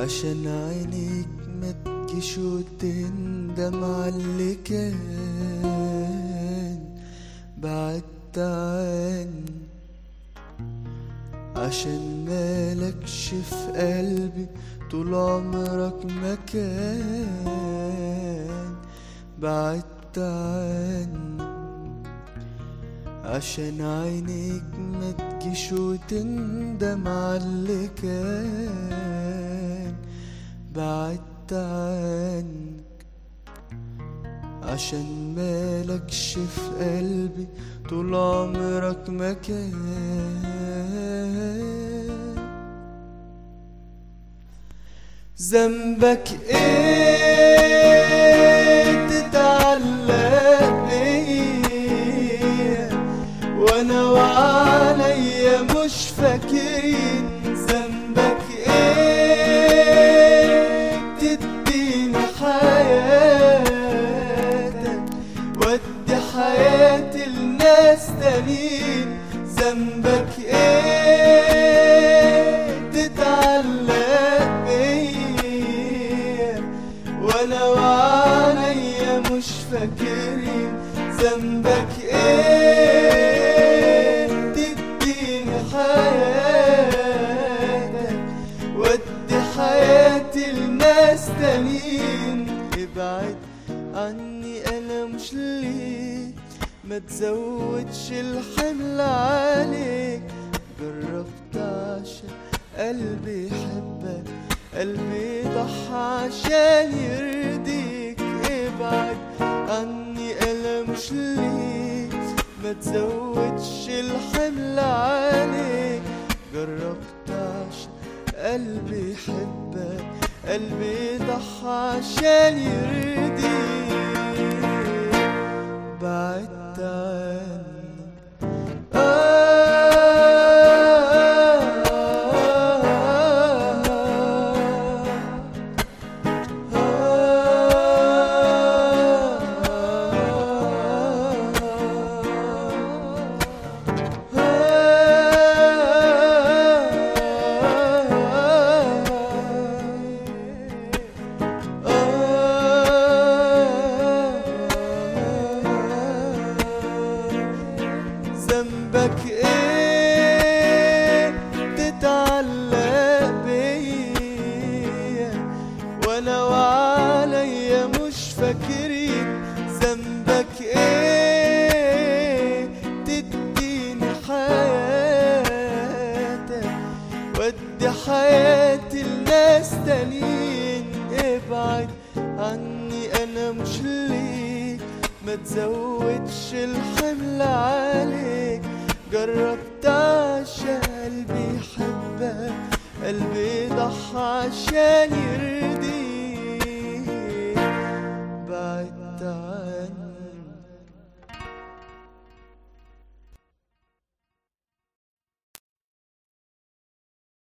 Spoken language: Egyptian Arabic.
عشان عينيك ما تجيش وتندم على اللي كان بعدت عني عشان مالكش في قلبي طول عمرك مكان بعدت عني عشان عينيك ما تجيش وتندم على اللي كان بعدت عنك عشان مالكش في قلبي طول عمرك مكان ذنبك ايه تتعلق بيا وانا وعليا مش فاكرين ذنبك ايه تديني حياتك ودي حياتي لناس تانيين ذنبك ايه تتعلق بيا وانا وعليا مش فاكرين ذنبك ايه تديني حياتك ودي حياتي لناس تانيين ابعد عني انا مش ليك ما تزودش الحمل عليك جربت عشان قلبي يحبك قلبي ضحى عشان يرضيك ابعد عني انا مش ليك ما تزودش الحمل عليك جربت عشان قلبي يحبك قلبي ضحى عشان يرضيك بعدت عني ذنبك ايه تتعلق بيا وانا وعليا مش فاكرين ذنبك ايه تديني حياتك ودي حياتي لناس تانيين ابعد عني انا مش ليك ما تزودش الحمل عليك جربت عشان قلبي يحبك قلبي ضحى عشان يرضيك بعدت عني